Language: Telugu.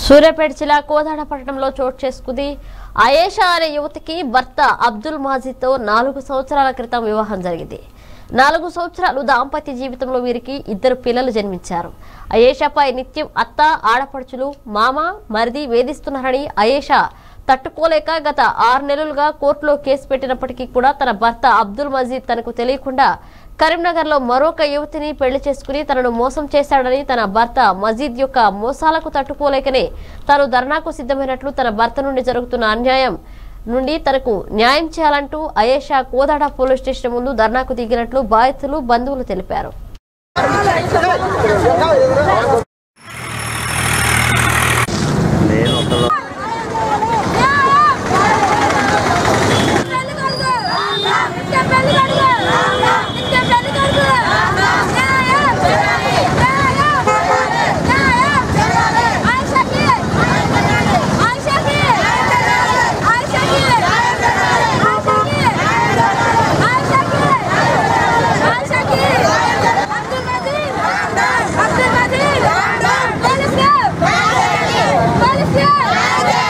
సూర్యాపేట జిల్లా కోదాడ పట్టణంలో చోటు చేసుకుంది అయేషా అనే యువతికి భర్త అబ్దుల్ మాజిద్తో నాలుగు సంవత్సరాల క్రితం వివాహం జరిగింది నాలుగు సంవత్సరాలు దాంపత్య జీవితంలో వీరికి ఇద్దరు పిల్లలు జన్మించారు అయేషాపై నిత్యం అత్త ఆడపడుచులు మామ మరిది వేధిస్తున్నారని అయేషా తట్టుకోలేక గత ఆరు నెలలుగా కోర్టులో కేసు పెట్టినప్పటికీ కూడా తన భర్త అబ్దుల్ మజీద్ తనకు తెలియకుండా కరీంనగర్ లో మరొక యువతిని పెళ్లి చేసుకుని తనను మోసం చేశాడని తన భర్త మజీద్ యొక్క మోసాలకు తట్టుకోలేకనే తాను ధర్నాకు సిద్ధమైనట్లు తన భర్త నుండి జరుగుతున్న అన్యాయం నుండి తనకు న్యాయం చేయాలంటూ అయేషా కోదాడ పోలీస్ స్టేషన్ ముందు ధర్నాకు దిగినట్లు బాధితులు బంధువులు తెలిపారు